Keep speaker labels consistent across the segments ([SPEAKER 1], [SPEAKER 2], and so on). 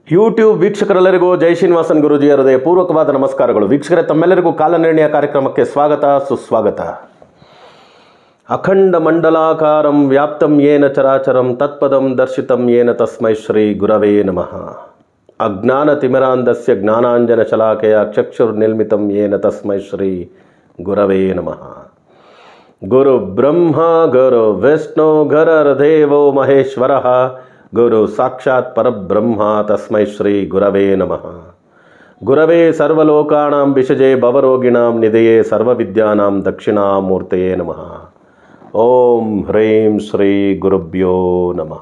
[SPEAKER 1] YouTube ವೀಕ್ಷಕರೆಲ್ಲರಿಗೂ ಜೈ ಶ್ರೀನಿವಾಸನ್ ಗುರುಜಿಯ ಹೃದಯಪೂರ್ವಕವಾದ ನಮಸ್ಕಾರಗಳು ವೀಕ್ಷಕರೇ ತಮ್ಮೆಲ್ಲರಿಗೂ ಕಾಲನಿರ್ಣಯ ಕಾರ್ಯಕ್ರಮಕ್ಕೆ ಸ್ವಾಗತ ಸುಸ್ವಾಗತ ಅಖಂಡ ಮಂಡಲಾಕಾರಂ ವ್ಯಾಪ್ತಂ ಯೇನ ಚರಾಚರಂ ತತ್ಪದಂ ದರ್ಶಿತಂ ಯೇನ ತಸ್ಮೈ ಶ್ರೀ ಗುರವೇ ನಮಃ ಅಜ್ಞಾನತಿಮಿರಾಂಧಸ್ಯ ಜ್ಞಾನಾಂಜನ ಶಲಾಕೆಯ ಚಕ್ಷುರ್ನಿರ್ಮಿತಂ ಯೇನ ತಸ್ಮೈ ಶ್ರೀ ಗುರವೇ ನಮಃ ಗುರು ಬ್ರಹ್ಮ ಗುರು ವಿಷ್ಣು ಗರರ್ದೇವೋ ಮಹೇಶ್ವರ ಗುರು ಸಾಕ್ಷಾತ್ ಪರಬ್ರಹ್ಮ ತಸ್ಮೈ ಶ್ರೀ ಗುರವೇ ನಮಃ ಗುರವೇ ಸರ್ವಲೋಕಾಣಾಂ ವಿಷಜೆ ಭವರೋಗಿಣಾಂ ನಿಧೆಯೇ ಸರ್ವವಿದ್ಯಾನಾಂ ದಕ್ಷಿಣಾಮೂರ್ತಯೇ ನಮಃ ಓಂ ಹ್ರೀಂ ಶ್ರೀ ಗುರುಭ್ಯೋ ನಮಃ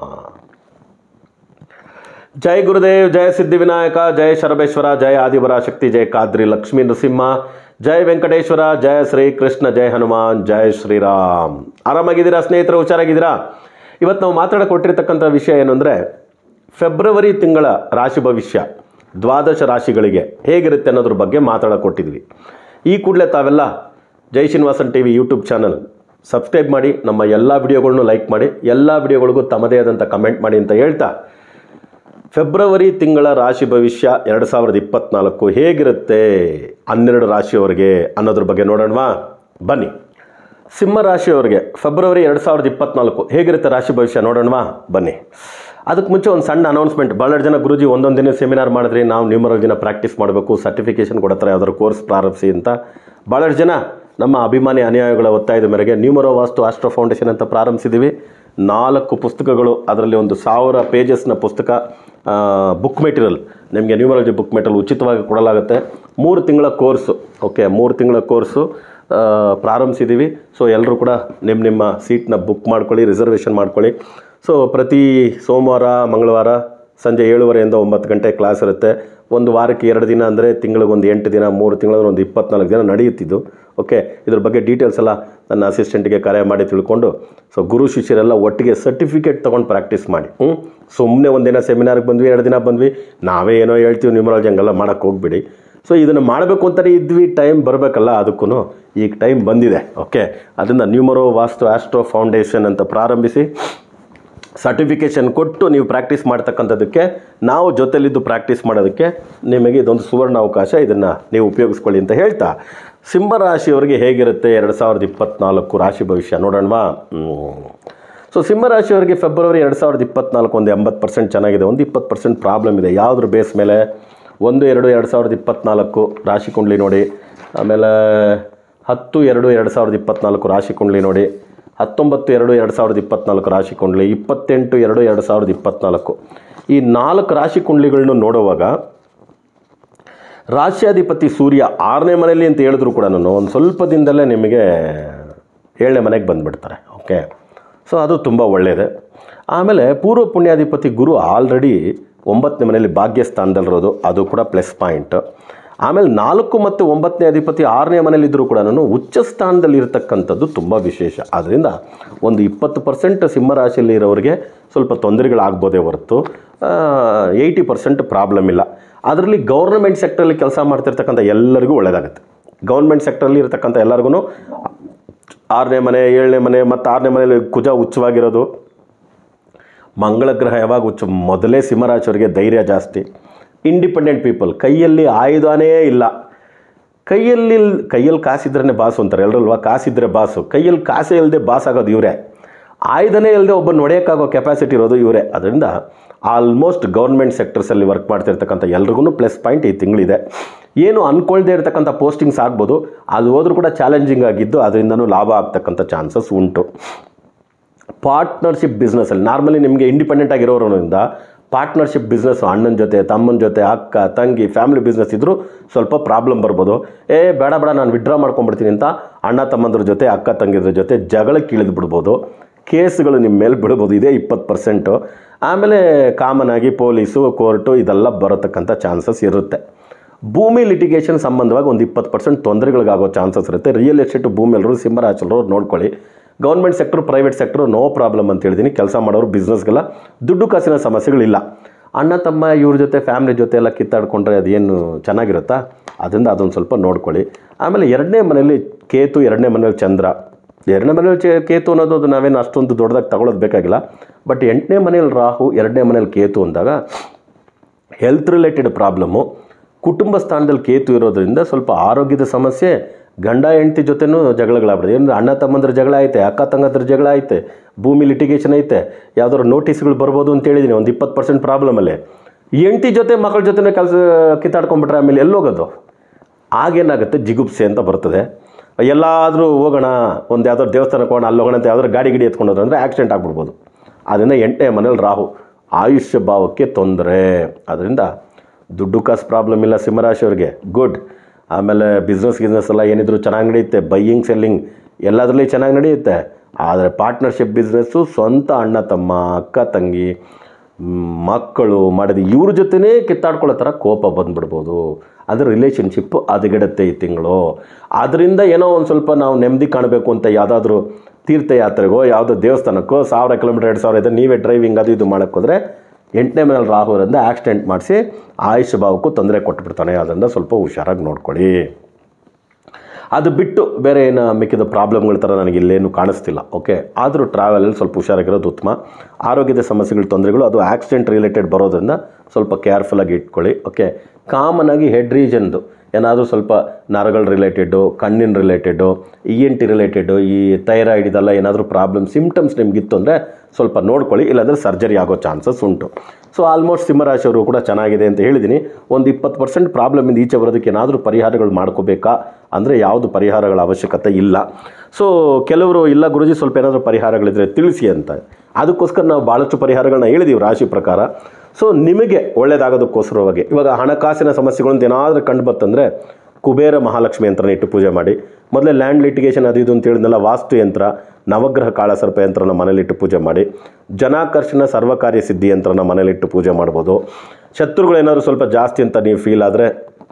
[SPEAKER 1] ಜೈ ಗುರುದೇವ್ ಜಯ ಸಿದ್ಧಿವಿನಾಯಕ ಜಯ ಶರಬೇಶ್ವರ ಜಯ ಆದಿವರ ಶಕ್ತಿ ಜಯ ಕಾದ್ರಿ ಲಕ್ಷ್ಮೀ ನರಸಿಂಹ ಜಯ ವೆಂಕಟೇಶ್ವರ ಜಯ ಶ್ರೀ ಕೃಷ್ಣ ಜಯ ಹನುಮಾನ್ ಜಯ ಶ್ರೀರಾಮ್ ಆರಾಮಾಗಿದ್ದೀರಾ ಸ್ನೇಹಿತರು ಹುಷಾರಾಗಿದ್ದೀರಾ ಇವತ್ತು ನಾವು ಮಾತಾಡಕೊಟ್ಟಿರ್ತಕ್ಕಂಥ ವಿಷಯ ಏನು ಅಂದರೆ ಫೆಬ್ರವರಿ ತಿಂಗಳ ರಾಶಿ ಭವಿಷ್ಯ ದ್ವಾದಶ ರಾಶಿಗಳಿಗೆ ಹೇಗಿರುತ್ತೆ ಅನ್ನೋದ್ರ ಬಗ್ಗೆ ಮಾತಾಡಕೊಟ್ಟಿದ್ವಿ ಈ ಕೂಡಲೇ ತಾವೆಲ್ಲ Jai Srinivasan T V YouTube channel subscribe ಮಾಡಿ ನಮ್ಮ ಎಲ್ಲ ವಿಡಿಯೋಗಳನ್ನು ಲೈಕ್ ಮಾಡಿ ಎಲ್ಲ ವಿಡಿಯೋಗಳಿಗೂ ತಮ್ಮದೇ ಆದಂಥ ಕಮೆಂಟ್ ಮಾಡಿ ಅಂತ ಹೇಳ್ತಾ ಫೆಬ್ರವರಿ ತಿಂಗಳ ರಾಶಿ ಭವಿಷ್ಯ ಎರಡು ಸಾವಿರದ ಇಪ್ಪತ್ನಾಲ್ಕು ಹೇಗಿರುತ್ತೆ ಹನ್ನೆರಡು ರಾಶಿಯವರಿಗೆ ಅನ್ನೋದ್ರ ಬಗ್ಗೆ ನೋಡೋಣವಾ ಬನ್ನಿ ಸಿಂಹ ರಾಶಿಯವರಿಗೆ ಫೆಬ್ರವರಿ ಎರಡು ಸಾವಿರದ ಇಪ್ಪತ್ನಾಲ್ಕು ಹೇಗಿರುತ್ತೆ ರಾಶಿ ಭವಿಷ್ಯ ನೋಡೋಣವಾ ಬನ್ನಿ ಅದಕ್ಕೆ ಮುಂಚೆ ಒಂದು ಸಣ್ಣ ಅನೌನ್ಸ್ಮೆಂಟ್ ಭಾಳಷ್ಟು ಜನ ಗುರುಜಿ ಒಂದೊಂದು ದಿನ ಸೆಮಿನಾರ್ ಮಾಡಿದ್ರಿ ನಾವು ನ್ಯೂಮರಲ್ ದಿನ ಪ್ರಾಕ್ಟೀಸ್ ಮಾಡಬೇಕು ಸರ್ಟಿಫಿಕೇಷನ್ ಕೊಡ್ತಾರೆ ಯಾವ್ದಾದ್ರು ಕೋರ್ಸ್ ಪ್ರಾರಂಭಿಸಿ ಅಂತ ಭಾಳಷ್ಟು ಜನ ನಮ್ಮ ಅಭಿಮಾನಿ ಅನುಯಾಯಿಗಳ ಒತ್ತಾಯದ ಮೇರೆಗೆ ನ್ಯೂಮರೋ ವಾಸ್ತು ಆಸ್ಟ್ರೋ ಫೌಂಡೇಶನ್ ಅಂತ ಪ್ರಾರಂಭಿಸಿದ್ದೀವಿ ನಾಲ್ಕು ಪುಸ್ತಕಗಳು ಅದರಲ್ಲಿ ಒಂದು ಸಾವಿರ ಪೇಜಸ್ನ ಪುಸ್ತಕ ಬುಕ್ ಮೆಟೀರಿಯಲ್ ನಿಮಗೆ ನ್ಯೂಮರಾಲಜಿ ಬುಕ್ ಮೆಟೀರಿಯಲ್ ಉಚಿತವಾಗಿ ಕೊಡಲಾಗುತ್ತೆ ಮೂರು ತಿಂಗಳ ಕೋರ್ಸು ಓಕೆ ಮೂರು ತಿಂಗಳ ಕೋರ್ಸು ಆ, ಪ್ರಾರಂಭಿಸಿದ್ದೀವಿ ಸೊ ಎಲ್ಲರೂ ಕೂಡ ನಿಮ್ಮ ನಿಮ್ಮ ಸೀಟ್ನ ಬುಕ್ ಮಾಡ್ಕೊಳ್ಳಿ ರಿಸರ್ವೇಷನ್ ಮಾಡ್ಕೊಳ್ಳಿ ಸೊ ಪ್ರತಿ ಸೋಮವಾರ ಮಂಗಳವಾರ ಸಂಜೆ ಏಳುವರೆಯಿಂದ ಒಂಬತ್ತು ಗಂಟೆ ಕ್ಲಾಸ್ ಇರುತ್ತೆ ಒಂದು ವಾರಕ್ಕೆ ಎರಡು ದಿನ ಅಂದರೆ ತಿಂಗಳಿಗೆ ಒಂದು ಎಂಟು ದಿನ ಮೂರು ತಿಂಗಳಿಗೆ ಒಂದು ಇಪ್ಪತ್ನಾಲ್ಕು ದಿನ ನಡೆಯುತ್ತಿದ್ದು ಓಕೆ ಇದ್ರ ಬಗ್ಗೆ ಡೀಟೇಲ್ಸ್ ಎಲ್ಲ ನನ್ನ ಅಸಿಸ್ಟೆಂಟ್ಗೆ ಕರೆ ಮಾಡಿ ತಿಳ್ಕೊಂಡು ಸೊ ಗುರು ಶಿಷ್ಯರೆಲ್ಲ ಒಟ್ಟಿಗೆ ಸರ್ಟಿಫಿಕೇಟ್ ತೊಗೊಂಡು ಪ್ರಾಕ್ಟೀಸ್ ಮಾಡಿ ಹ್ಞೂ ಸುಮ್ಮನೆ ಒಂದಿನ ಸೆಮಿನಾರ್ಗೆ ಬಂದ್ವಿ ಎರಡು ದಿನ ಬಂದ್ವಿ ನಾವೇ ಏನೋ ಹೇಳ್ತೀವಿ ನ್ಯೂಮರಾಲಜಿ ಹಂಗೆಲ್ಲ ಮಾಡೋಕ್ಕೆ ಹೋಗ್ಬಿಡಿ ಸೊ ಇದನ್ನು ಮಾಡಬೇಕು ಅಂತಲೇ ಇದ್ವಿ ಟೈಮ್ ಬರಬೇಕಲ್ಲ ಅದಕ್ಕೂ ಈಗ ಟೈಮ್ ಬಂದಿದೆ ಓಕೆ ಅದರಿಂದ ನ್ಯೂಮರೋ ವಾಸ್ತು ಆಸ್ಟ್ರೋ ಫೌಂಡೇಶನ್ ಅಂತ ಪ್ರಾರಂಭಿಸಿ ಸರ್ಟಿಫಿಕೇಷನ್ ಕೊಟ್ಟು ನೀವು ಪ್ರಾಕ್ಟೀಸ್ ಮಾಡ್ತಕ್ಕಂಥದ್ದಕ್ಕೆ ನಾವು ಜೊತೆಲಿದ್ದು ಪ್ರಾಕ್ಟೀಸ್ ಮಾಡೋದಕ್ಕೆ ನಿಮಗೆ ಇದೊಂದು ಸುವರ್ಣ ಅವಕಾಶ ಇದನ್ನು ನೀವು ಉಪಯೋಗಿಸ್ಕೊಳ್ಳಿ ಅಂತ ಹೇಳ್ತಾ ಸಿಂಹ ರಾಶಿಯವರಿಗೆ ಹೇಗಿರುತ್ತೆ ಎರಡು ಸಾವಿರದ ಇಪ್ಪತ್ನಾಲ್ಕು ರಾಶಿ ಭವಿಷ್ಯ ನೋಡೋಣವಾ ಸೊ ಸಿಂಹ ರಾಶಿಯವರಿಗೆ ಫೆಬ್ರವರಿ ಎರಡು ಸಾವಿರದ ಇಪ್ಪತ್ನಾಲ್ಕು ಒಂದು ಎಂಬತ್ತು ಪರ್ಸೆಂಟ್ ಚೆನ್ನಾಗಿದೆ ಒಂದು ಇಪ್ಪತ್ತು ಪರ್ಸೆಂಟ್ ಪ್ರಾಬ್ಲಮ್ ಇದೆ ಯಾವುದ್ರ ಬೇಸ್ ಮೇಲೆ ಒಂದು ಎರಡು ಎರಡು ಸಾವಿರದ ಇಪ್ಪತ್ನಾಲ್ಕು ರಾಶಿ ಕುಂಡ್ಲಿ ನೋಡಿ ಆಮೇಲೆ ಹತ್ತು ಎರಡು ಎರಡು ಸಾವಿರದ ಇಪ್ಪತ್ನಾಲ್ಕು ರಾಶಿ ಕುಂಡ್ಲಿ ನೋಡಿ ಹತ್ತೊಂಬತ್ತು ಎರಡು ಎರಡು ಸಾವಿರದ ಇಪ್ಪತ್ನಾಲ್ಕು ರಾಶಿ ಕುಂಡ್ಲಿ ಇಪ್ಪತ್ತೆಂಟು ಎರಡು ಎರಡು ಸಾವಿರದ ಇಪ್ಪತ್ನಾಲ್ಕು ಈ ನಾಲ್ಕು ರಾಶಿ ಕುಂಡ್ಲಿಗಳನ್ನು ನೋಡುವಾಗ ರಾಶ್ಯಾಧಿಪತಿ ಸೂರ್ಯ ಆರನೇ ಮನೆಯಲ್ಲಿ ಅಂತ ಹೇಳಿದ್ರು ಕೂಡ ಒಂದು ಸ್ವಲ್ಪ ದಿನದಲ್ಲೇ ನಿಮಗೆ ಏಳನೇ ಮನೆಗೆ ಬಂದುಬಿಡ್ತಾರೆ ಓಕೆ ಸೊ ಅದು ತುಂಬ ಒಳ್ಳೆಯದು ಆಮೇಲೆ ಪೂರ್ವ ಪುಣ್ಯಾಧಿಪತಿ ಗುರು ಆಲ್ರೆಡಿ ಒಂಬತ್ತನೇ ಮನೆಯಲ್ಲಿ ಭಾಗ್ಯ ಸ್ಥಾನದಲ್ಲಿರೋದು ಅದು ಕೂಡ ಪ್ಲಸ್ ಪಾಯಿಂಟ್ ಆಮೇಲೆ ನಾಲ್ಕು ಮತ್ತು ಒಂಬತ್ತನೇ ಅಧಿಪತಿ ಆರನೇ ಮನೇಲಿದ್ದರೂ ಕೂಡ ಉಚ್ಚ ಸ್ಥಾನದಲ್ಲಿ ಇರತಕ್ಕಂಥದ್ದು ತುಂಬ ವಿಶೇಷ ಆದ್ದರಿಂದ ಒಂದು ಇಪ್ಪತ್ತು ಪರ್ಸೆಂಟ್ ಸಿಂಹರಾಶಿಯಲ್ಲಿ ಇರೋರಿಗೆ ಸ್ವಲ್ಪ ತೊಂದರೆಗಳಾಗ್ಬೋದೇ ಹೊರತು ಏಯ್ಟಿ ಪರ್ಸೆಂಟ್ ಪ್ರಾಬ್ಲಮ್ ಇಲ್ಲ ಅದರಲ್ಲಿ ಗೌರ್ಮೆಂಟ್ ಸೆಕ್ಟ್ರಲ್ಲಿ ಕೆಲಸ ಮಾಡ್ತಿರ್ತಕ್ಕಂಥ ಎಲ್ಲರಿಗೂ ಒಳ್ಳೆಯದಾಗುತ್ತೆ ಗೌರ್ಮೆಂಟ್ ಸೆಕ್ಟ್ರಲ್ಲಿ ಇರತಕ್ಕಂಥ ಎಲ್ಲರಿಗೂ ಆರನೇ ಮನೆ ಏಳನೇ ಮನೆ ಮತ್ತು ಆರನೇ ಮನೆಯಲ್ಲಿ ಕುಜ ಉಚ್ಚವಾಗಿರೋದು ಮಂಗಳ ಗ್ರಹ ಯಾವಾಗ ಹುಚ್ಚು ಮೊದಲೇ ಸಿಂಹರಾಶಿಯವರಿಗೆ ಧೈರ್ಯ ಜಾಸ್ತಿ ಇಂಡಿಪೆಂಡೆಂಟ್ ಪೀಪಲ್ ಕೈಯಲ್ಲಿ ಆಯುಧನೇ ಇಲ್ಲ ಕೈಯಲ್ಲಿ ಕೈಯಲ್ಲಿ ಕಾಸಿದ್ರೇ ಬಾಸು ಅಂತಾರೆ ಎಲ್ಲರಲ್ವಾ ಕಾಸಿದ್ರೆ ಬಾಸು ಕೈಯಲ್ಲಿ ಕಾಸೇ ಇಲ್ಲದೆ ಬಾಸ್ ಆಗೋದು ಇವರೇ ಆಯುಧನೇ ಇಲ್ಲದೆ ಒಬ್ಬನ ಹೊಡೆಯೋಕ್ಕಾಗೋ ಕೆಪಾಸಿಟಿ ಇರೋದು ಇವರೇ ಅದರಿಂದ ಆಲ್ಮೋಸ್ಟ್ ಗೌರ್ಮೆಂಟ್ ಸೆಕ್ಟರ್ಸಲ್ಲಿ ವರ್ಕ್ ಮಾಡ್ತಿರ್ತಕ್ಕಂಥ ಎಲ್ರಿಗೂ ಪ್ಲಸ್ ಪಾಯಿಂಟ್ ಈ ತಿಂಗಳಿದೆ ಏನು ಅಂದ್ಕೊಳ್ದೇ ಇರತಕ್ಕಂಥ ಪೋಸ್ಟಿಂಗ್ಸ್ ಆಗ್ಬೋದು ಅದು ಹೋದ್ರೂ ಕೂಡ ಚಾಲೆಂಜಿಂಗ್ ಆಗಿದ್ದು ಅದರಿಂದನೂ ಲಾಭ ಆಗ್ತಕ್ಕಂಥ ಚಾನ್ಸಸ್ ಉಂಟು ಪಾರ್ಟ್ನರ್ಶಿಪ್ ಬಿಸ್ನೆಸ್ಸಲ್ಲಿ ನಾರ್ಮಲಿ ನಿಮಗೆ ಇಂಡಿಪೆಂಡೆಂಟ್ ಆಗಿರೋದ್ರಿಂದ ಪಾರ್ಟ್ನರ್ಶಿಪ್ ಬಿಸ್ನೆಸ್ ಅಣ್ಣನ ಜೊತೆ ತಮ್ಮನ ಜೊತೆ ಅಕ್ಕ ತಂಗಿ ಫ್ಯಾಮಿಲಿ ಬಿಸ್ನೆಸ್ ಇದ್ದರೂ ಸ್ವಲ್ಪ ಪ್ರಾಬ್ಲಮ್ ಬರ್ಬೋದು ಏ ಬೇಡ ಬೇಡ ನಾನು ವಿಡ್ರಾ ಮಾಡ್ಕೊಂಡ್ಬಿಡ್ತೀನಿ ಅಂತ ಅಣ್ಣ ತಮ್ಮಂದ್ರ ಜೊತೆ ಅಕ್ಕ ತಂಗಿದ್ರ ಜೊತೆ ಜಗಳಕ್ಕೆ ಇಳಿದು ಬಿಡ್ಬೋದು ಕೇಸ್ಗಳು ನಿಮ್ಮ ಮೇಲೆ ಬಿಡ್ಬೋದು ಇದೇ ಇಪ್ಪತ್ತು ಪರ್ಸೆಂಟು ಆಮೇಲೆ ಕಾಮನ್ ಆಗಿ ಪೊಲೀಸು ಕೋರ್ಟು ಇದೆಲ್ಲ ಬರತಕ್ಕಂಥ ಚಾನ್ಸಸ್ ಇರುತ್ತೆ ಭೂಮಿ ಲಿಟಿಗೇಷನ್ ಸಂಬಂಧವಾಗಿ ಒಂದು ಇಪ್ಪತ್ತು ಪರ್ಸೆಂಟ್ ತೊಂದರೆಗಳಿಗಾಗೋ ಚಾನ್ಸಸ್ ಇರುತ್ತೆ ರಿಯಲ್ ಎಸ್ಟೇಟು ಭೂಮಿ ಎಲ್ಲರೂ ಸಿಂಹರಾಚಲರು ನೋಡ್ಕೊಳ್ಳಿ government sector private sector no problem ಅಂತ ಹೇಳಿದ್ದೀನಿ ಕೆಲಸ ಮಾಡೋರು ಬಿಸ್ನೆಸ್ಗೆಲ್ಲ ದುಡ್ಡು ಕಾಸಿನ ಸಮಸ್ಯೆಗಳಿಲ್ಲ ಅಣ್ಣ ತಮ್ಮ ಇವ್ರ ಜೊತೆ ಫ್ಯಾಮ್ಲಿ ಜೊತೆ ಎಲ್ಲ ಕಿತ್ತಾಡ್ಕೊಂಡ್ರೆ ಅದೇನು ಚೆನ್ನಾಗಿರುತ್ತಾ ಅದರಿಂದ ಅದೊಂದು ಸ್ವಲ್ಪ ನೋಡ್ಕೊಳ್ಳಿ ಆಮೇಲೆ ಎರಡನೇ ಮನೆಯಲ್ಲಿ ಕೇತು ಎರಡನೇ ಮನೇಲಿ ಚಂದ್ರ ಎರಡನೇ ಮನೇಲಿ ಚೇ ಕೇತು ಅನ್ನೋದು ಅದು ನಾವೇನು ಅಷ್ಟೊಂದು ದೊಡ್ಡದಾಗಿ ತಗೊಳ್ಳೋದು ಬೇಕಾಗಿಲ್ಲ ಬಟ್ ಎಂಟನೇ ಮನೇಲಿ ರಾಹು ಎರಡನೇ ಮನೇಲಿ ಕೇತು ಅಂದಾಗ ಹೆಲ್ತ್ ರಿಲೇಟೆಡ್ ಪ್ರಾಬ್ಲಮ್ಮು ಕುಟುಂಬ ಸ್ಥಾನದಲ್ಲಿ ಕೇತು ಇರೋದ್ರಿಂದ ಸ್ವಲ್ಪ ಆರೋಗ್ಯದ ಸಮಸ್ಯೆ ಗಂಡ ಹೆಂಡತಿ ಜೊತೆನೂ ಜಗಳಗಳಾಗ್ಬಿಡುತ್ತೆ ಏನಂದ್ರೆ ಅಣ್ಣ ತಮ್ಮಂದ್ರ ಜಗಳ ಐತೆ ಅಕ್ಕ ತಂಗದ್ರ ಜಗಳ ಐತೆ ಭೂಮಿ ಲಿಟಿಗೇಷನ್ ಐತೆ ಯಾವ್ದಾದ್ರು ನೋಟಿಸ್ಗಳು ಬರ್ಬೋದು ಅಂತ ಹೇಳಿದ್ದೀನಿ ಒಂದು ಇಪ್ಪತ್ತು ಪರ್ಸೆಂಟ್ ಪ್ರಾಬ್ಲಮಲ್ಲಿ ಹೆಂಡತಿ ಜೊತೆ ಮಕ್ಕಳ ಜೊತೆ ಕೆಲಸ ಕಿತ್ತಾಡ್ಕೊಂಡ್ಬಿಟ್ರೆ ಆಮೇಲೆ ಎಲ್ಲೋಗೋದು ಆಗೇನಾಗುತ್ತೆ ಜಿಗುಪ್ಸೆ ಅಂತ ಬರ್ತದೆ ಎಲ್ಲಾದರೂ ಹೋಗೋಣ ಒಂದು ಯಾವ್ದಾದ್ರು ದೇವಸ್ಥಾನಕ್ಕೆ ಹೋಗೋಣ ಅಲ್ಲಿ ಹೋಗೋಣ ಅಂತ ಯಾವ್ದಾದ್ರು ಗಾಡಿ ಗಿಡಿ ಎತ್ಕೊಂಡು ಹೋದ್ರೆ ಅಂದರೆ ಆಕ್ಸಿಡೆಂಟ್ ಆಗ್ಬಿಡ್ಬೋದು ಅದರಿಂದ ಎಂಟನೇ ಮನೇಲಿ ರಾಹು ಆಯುಷ್ಯ ಭಾವಕ್ಕೆ ತೊಂದರೆ ಅದರಿಂದ ದುಡ್ಡು ಕಾಸು ಪ್ರಾಬ್ಲಮ್ ಇಲ್ಲ ಸಿಂಹರಾಶಿಯವ್ರಿಗೆ ಗುಡ್ ಆಮೇಲೆ ಬಿಸ್ನೆಸ್ ಗಿಸ್ನೆಸ್ ಎಲ್ಲ ಏನಿದ್ರು ಚೆನ್ನಾಗಿ ನಡೆಯುತ್ತೆ ಬೈಯಿಂಗ್ ಸೆಲ್ಲಿಂಗ್ ಎಲ್ಲದರಲ್ಲಿ ಚೆನ್ನಾಗಿ ನಡೆಯುತ್ತೆ ಆದರೆ ಪಾರ್ಟ್ನರ್ಶಿಪ್ ಬಿಸ್ನೆಸ್ಸು ಸ್ವಂತ ಅಣ್ಣ ತಮ್ಮ ಅಕ್ಕ ತಂಗಿ ಮ್, ಮಕ್ಕಳು ಮಾಡಿದ ಇವ್ರ ಜೊತೆನೇ ಕಿತ್ತಾಡ್ಕೊಳ್ಳೋ ಥರ ಕೋಪ ಬಂದ್ಬಿಡ್ಬೋದು ಅದ್ರ ರಿಲೇಷನ್ಶಿಪ್ ಹದಗೆಡುತ್ತೆ ಈ ತಿಂಗಳು ಅದರಿಂದ ಏನೋ ಒಂದು ಸ್ವಲ್ಪ ನಾವು ನೆಮ್ಮದಿ ಕಾಣಬೇಕು ಅಂತ ಯಾವುದಾದ್ರೂ ತೀರ್ಥಯಾತ್ರೆಗೋ ಯಾವುದೋ ದೇವಸ್ಥಾನಕ್ಕೋ ಸಾವಿರ ಕಿಲೋಮೀಟರ್ ಎರಡು ಸಾವಿರ ಇದೆ ನೀವೇ ಡ್ರೈವಿಂಗ್ ಅದು ಇದು ಮಾಡೋಕ್ಕೆ ಹೋದರೆ ಎಂಟನೇ ಮನೇಲಿ ರಾಹು ಇರೋದ್ರಿಂದ ಆಕ್ಸಿಡೆಂಟ್ ಮಾಡಿಸಿ ಆಯುಷ್ಯ ಭಾವಕ್ಕೂ ತೊಂದರೆ ಕೊಟ್ಬಿಡ್ತಾನೆ ಅದರಿಂದ ಸ್ವಲ್ಪ ಹುಷಾರಾಗಿ ನೋಡ್ಕೊಳ್ಳಿ ಅದು ಬಿಟ್ಟು ಬೇರೆ ಏನು ಮಿಕ್ಕಿದ ಪ್ರಾಬ್ಲಮ್ಗಳ ಥರ ನನಗೆ ಇಲ್ಲೇನು ಕಾಣಿಸ್ತಿಲ್ಲ ಓಕೆ ಆದರೂ ಟ್ರಾವೆಲಲ್ಲಿ ಸ್ವಲ್ಪ ಹುಷಾರಾಗಿರೋದು ಉತ್ತಮ ಆರೋಗ್ಯದ ಸಮಸ್ಯೆಗಳ ತೊಂದರೆಗಳು ಅದು ಆಕ್ಸಿಡೆಂಟ್ ರಿಲೇಟೆಡ್ ಬರೋದ್ರಿಂದ ಸ್ವಲ್ಪ ಕೇರ್ಫುಲ್ಲಾಗಿ ಇಟ್ಕೊಳ್ಳಿ ಓಕೆ ಕಾಮನ್ ಆಗಿ ಹೆಡ್ ರೀಜನ್ದು ಏನಾದರೂ ಸ್ವಲ್ಪ ನರಗಳ ರಿಲೇಟೆಡ್ಡು ಕಣ್ಣಿನ related E N T related ಈ ಥೈರಾಯ್ಡ್ ಇದೆಲ್ಲ ಏನಾದರೂ ಪ್ರಾಬ್ಲಮ್ ಸಿಮ್ಟಮ್ಸ್ ನಿಮಗಿತ್ತು ಅಂದರೆ ಸ್ವಲ್ಪ ನೋಡ್ಕೊಳ್ಳಿ ಇಲ್ಲಾಂದರೆ ಸರ್ಜರಿ ಆಗೋ ಚಾನ್ಸಸ್ ಉಂಟು ಸೊ ಆಲ್ಮೋಸ್ಟ್ ಸಿಂಹರಾಶಿಯವರು ಕೂಡ ಚೆನ್ನಾಗಿದೆ ಅಂತ ಹೇಳಿದ್ದೀನಿ ಒಂದು ಇಪ್ಪತ್ತು ಪರ್ಸೆಂಟ್ ಪ್ರಾಬ್ಲಮಿಂದ ಈಚೆ ಬರೋದಕ್ಕೆ ಏನಾದರೂ ಪರಿಹಾರಗಳು ಮಾಡ್ಕೋಬೇಕಾ ಅಂದರೆ ಯಾವುದು ಪರಿಹಾರಗಳ ಅವಶ್ಯಕತೆ ಇಲ್ಲ ಸೊ ಕೆಲವರು ಇಲ್ಲ ಗುರುಜಿ ಸ್ವಲ್ಪ ಏನಾದರೂ ಪರಿಹಾರಗಳಿದ್ರೆ ತಿಳಿಸಿ ಅಂತ ಅದಕ್ಕೋಸ್ಕರ ನಾವು ಭಾಳಷ್ಟು ಪರಿಹಾರಗಳನ್ನ ಹೇಳಿದೀವಿ ರಾಶಿ ಪ್ರಕಾರ ಸೊ ನಿಮಗೆ ಒಳ್ಳೇದಾಗೋದಕ್ಕೋಸ್ಕರವಾಗಿ ಇವಾಗ ಹಣಕಾಸಿನ ಸಮಸ್ಯೆಗಳು ಅಂತ ಏನಾದರೂ ಕಂಡು ಬರ್ತಂದರೆ ಕುಬೇರ ಮಹಾಲಕ್ಷ್ಮಿ ಯಂತ್ರನ ಇಟ್ಟು ಪೂಜೆ ಮಾಡಿ ಮೊದಲೇ ಲ್ಯಾಂಡ್ ಲಿಟಿಗೇಷನ್ ಅದು ಇದು ಅಂತ ಹೇಳಿದ್ನಲ್ಲ ವಾಸ್ತು ಯಂತ್ರ ನವಗ್ರಹ ಕಾಳಸರ್ಪ ಯಂತ್ರನ ಮನೇಲಿಟ್ಟು ಪೂಜೆ ಮಾಡಿ ಜನಾಕರ್ಷಣ ಸರ್ವಕಾರ್ಯ ಸಿದ್ಧಿ ಯಂತ್ರನ ಮನೇಲಿಟ್ಟು ಪೂಜೆ ಮಾಡ್ಬೋದು ಶತ್ರುಗಳೇನಾದ್ರು ಸ್ವಲ್ಪ ಜಾಸ್ತಿ ಅಂತ ನೀವು ಫೀಲ್ ಆದರೆ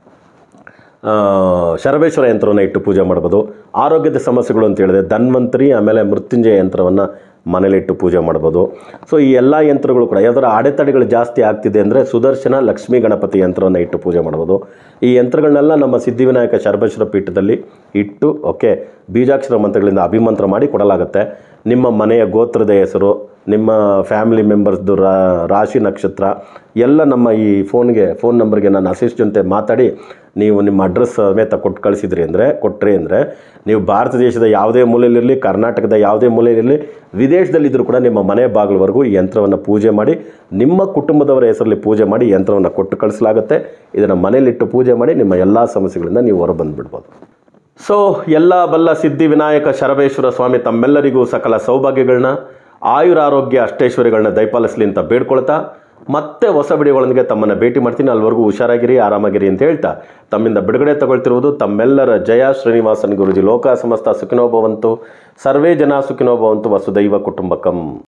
[SPEAKER 1] ಆ, ಶರಬೇಶ್ವರ ಯಂತ್ರವನ್ನು ಇಟ್ಟು ಪೂಜೆ ಮಾಡ್ಬೋದು ಆರೋಗ್ಯದ ಸಮಸ್ಯೆಗಳು ಅಂತ ಹೇಳಿದೆ ಧನ್ವಂತರಿ ಆಮೇಲೆ ಮೃತ್ಯುಂಜಯ ಯಂತ್ರವನ್ನು ಮನೇಲಿಟ್ಟು ಪೂಜೆ ಮಾಡ್ಬೋದು ಸೊ ಈ ಎಲ್ಲ ಯಂತ್ರಗಳು ಕೂಡ ಯಾವ್ದಾರ ಅಡೆತಡೆಗಳು ಜಾಸ್ತಿ ಆಗ್ತಿದೆ ಅಂದರೆ ಸುದರ್ಶನ ಲಕ್ಷ್ಮೀ ಗಣಪತಿ ಯಂತ್ರವನ್ನು ಇಟ್ಟು ಪೂಜೆ ಮಾಡ್ಬೋದು ಈ ಯಂತ್ರಗಳನ್ನೆಲ್ಲ ನಮ್ಮ ಸಿದ್ಧಿವಿನಾಯಕ ಶರಬೇಶ್ವರ ಪೀಠದಲ್ಲಿ ಇಟ್ಟು ಓಕೆ ಬೀಜಾಕ್ಷರ ಮಂತ್ರಗಳಿಂದ ಅಭಿಮಂತ್ರ ಮಾಡಿ ಕೊಡಲಾಗುತ್ತೆ ನಿಮ್ಮ ಮನೆಯ ಗೋತ್ರದ ಹೆಸರು ನಿಮ್ಮ ಫ್ಯಾಮಿಲಿ ಮೆಂಬರ್ಸ್ದು ರಾಶಿ ನಕ್ಷತ್ರ ಎಲ್ಲ ನಮ್ಮ ಈ ಫೋನ್ಗೆ ಫೋನ್ ನಂಬರ್ಗೆ ನಾನು ಅಸಿಸ್ಟ್ ಜೊತೆ ಮಾತಾಡಿ ನೀವು ನಿಮ್ಮ ಅಡ್ರೆಸ್ ಸಮೇತ ಕೊಟ್ಟು ಕಳಿಸಿದ್ರಿ ಅಂದರೆ ಕೊಟ್ರಿ ಅಂದರೆ ನೀವು ಭಾರತ ದೇಶದ ಯಾವುದೇ ಮೂಲೆಯಲ್ಲಿರಲಿ ಕರ್ನಾಟಕದ ಯಾವುದೇ ಮೂಲೆಯಲ್ಲಿರಲಿ ವಿದೇಶದಲ್ಲಿದ್ದರೂ ಕೂಡ ನಿಮ್ಮ ಮನೆ ಬಾಗಿಲವರೆಗೂ ಈ ಯಂತ್ರವನ್ನು ಪೂಜೆ ಮಾಡಿ ನಿಮ್ಮ ಕುಟುಂಬದವರ ಹೆಸರಲ್ಲಿ ಪೂಜೆ ಮಾಡಿ ಈ ಯಂತ್ರವನ್ನು ಕೊಟ್ಟು ಕಳಿಸಲಾಗುತ್ತೆ ಇದನ್ನು ಮನೆಯಲ್ಲಿಟ್ಟು ಪೂಜೆ ಮಾಡಿ ನಿಮ್ಮ ಎಲ್ಲ ಸಮಸ್ಯೆಗಳಿಂದ ನೀವು ಹೊರಬಂದುಬಿಡ್ಬೋದು ಸೊ ಎಲ್ಲ ಬಲ್ಲ ಸಿದ್ಧಿ ವಿನಾಯಕ ಶರಬೇಶ್ವರ ಸ್ವಾಮಿ ತಮ್ಮೆಲ್ಲರಿಗೂ ಸಕಲ ಸೌಭಾಗ್ಯಗಳನ್ನ ಆಯುರಾರೋಗ್ಯ ಅಷ್ಟೈಶ್ವರ್ಯಗಳನ್ನ ದಯಪಾಲಿಸಲಿ ಅಂತ ಬೇಡ್ಕೊಳ್ತಾ ಮತ್ತೆ ಹೊಸ ವಿಡಿಯೋಗಳೊಂದಿಗೆ ತಮ್ಮನ್ನು ಭೇಟಿ ಮಾಡ್ತೀನಿ ಅಲ್ಲಿವರೆಗೂ ಹುಷಾರಾಗಿರಿ ಆರಾಮಾಗಿರಿ ಅಂತ ಹೇಳ್ತಾ ತಮ್ಮಿಂದ ಬಿಡುಗಡೆ ತಗೊಳ್ತಿರುವುದು ತಮ್ಮೆಲ್ಲರ ಜಯ ಶ್ರೀನಿವಾಸನ್ ಗುರುಜಿ ಲೋಕ ಸಮಸ್ತ ಸುಖಿನೋ ಭವಂತು ಸರ್ವೇ ಜನ ಸುಖಿನೋ ಭವಂತು ವಸುದೈವ ಕುಟುಂಬಕಂ